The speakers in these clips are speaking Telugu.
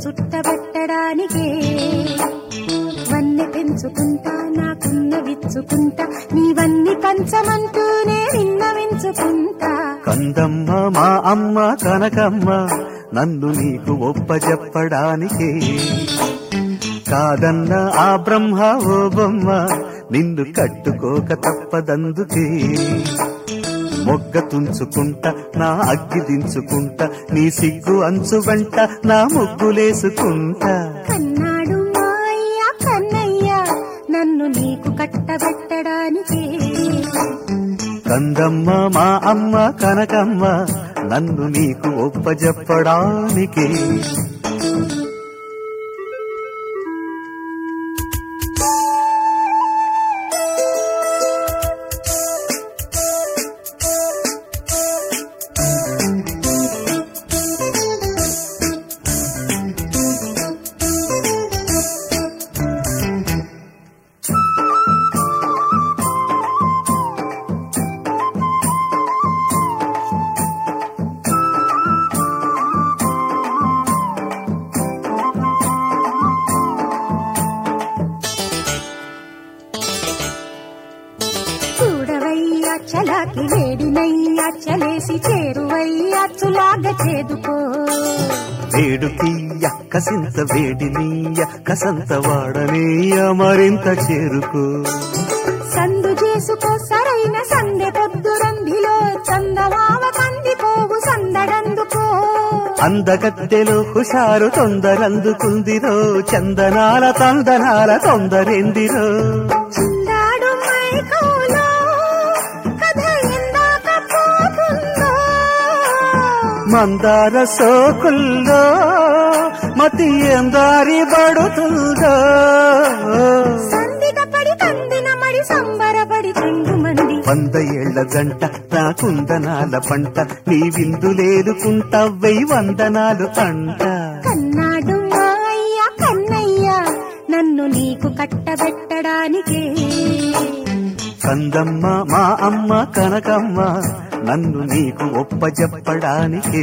చుట్టబెట్టడానికే వన్నె పెంచుకుంటా నాకున్న విచ్చుకుంటా నీవన్నీ పంచమంటూనే విన్నవించుకుంటా కందమ్మ మా అమ్మ కనకమ్మ నన్ను నీకు ఒప్పజెప్పడానికే కాదన్న ఆ బ్రహ్మ ఓ బొమ్మ నిన్ను కట్టుకోక తప్పదందుకే మొగ్గ తుంచుకుంటా నా అగ్గి దించుకుంటా నీ సిగ్గు అంచు వెంట నా ముగ్గులేసుకుంటా కన్నాడు మా అయ్య కన్నయ్య నన్ను నీకు కట్టబెట్టడానికే కందమ్మ మా అమ్మ కనకమ్మ నన్ను నీకు ఒప్పజెప్పడానికి చూడవయ్యా చలాకి వేడినయ్యా చలేసి చేరువయ్యా చులాగా చేదుకో వేడుకీయ కసింత వేడినీయ కసంత వాడనీయ మరింత చేరుకో సందు చేసుకో సరైన సందె పొద్దు రంధిలో చందమామ కందిపోవు సందడందుకో అందగత్తెలో హుషారు తొందరందుకుందిరో చందనాల తందనాల తొందరెందిరో చిందాడు మైకోలో కథ ఎందాక పోతుందో మందార సోకుల్లో మతి ఎందారి పడుతుందో సందిట పడి కందిన మడి సంబరపడి చెంగు మంది వంద ఏళ్ల జంట నా కుందనాల పంట నీ విందులేదుకుంటా వెయ్యి వందనాలు పంట కన్నాడు మా అయ్య కన్నయ్య నన్ను నీకు కట్టబెట్టడానికే కందమ్మ మా అమ్మ కనకమ్మ నన్ను నీకు ఒప్పజెప్పడానికే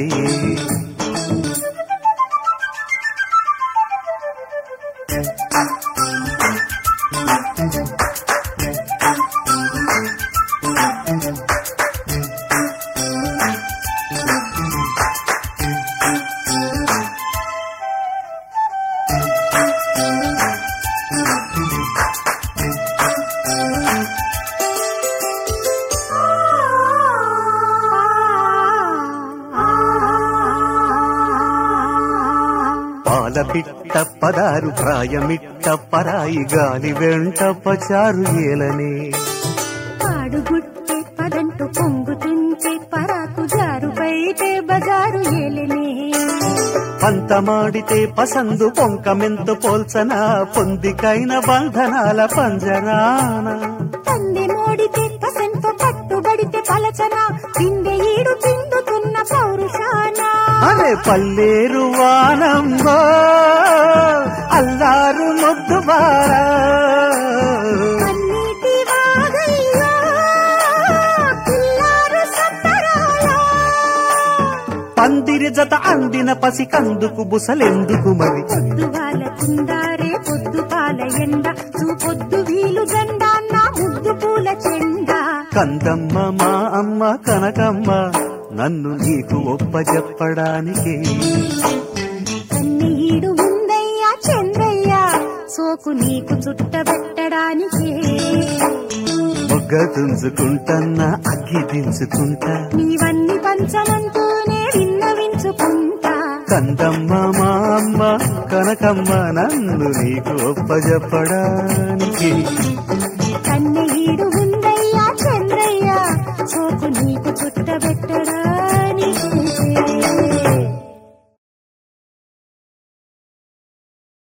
పాల పిట్ట పదారు ప్రాయమిట్ట పరాయి గాలి వెంట పచారు ఏలనే పాడుగుట్టే పదంటు పొంగుతుంటే పరాకు జారు బయటే బజారు ఏలనే పంతమాడితే పసందు పొంకమెంత పోల్చన పొందికైన బంధనాల పంజరాన పందె మోడితే పసంతో పట్టుబడితే పలచన పిందె ఈడు పిండుతున్న పౌరుషాన అరే పల్లేరు వానంబో అల్లారు ముద్దు బారా కన్నీటి వాగయ్యో పిల్లారు సంబరాల పందిరి జత అందిన పసి కందుకు బుసలెందుకు మరి పొద్దు వాళ్ళ కుందారే పొద్దు పాల ఎండ చూపొద్దు వీలు జెండా నా ముద్దు పూల చెండా కందమ్మ మా అమ్మ కనకమ్మ నన్ను నీకు ఒప్పజెప్పడానికి కన్నీడు ఉందయ్యా చంద్రయ్యా సోకు నీకు చుట్టబెట్టడానికే మొగ్గ తుంచుకుంటన్నా అగ్గి దించుకుంటా నీవన్నీ పంచమంటూనే విన్నవించుకుంటా కందమ్మ మా అమ్మ కనకమ్మ నన్ను నీకు ఒప్పజెప్పడానికి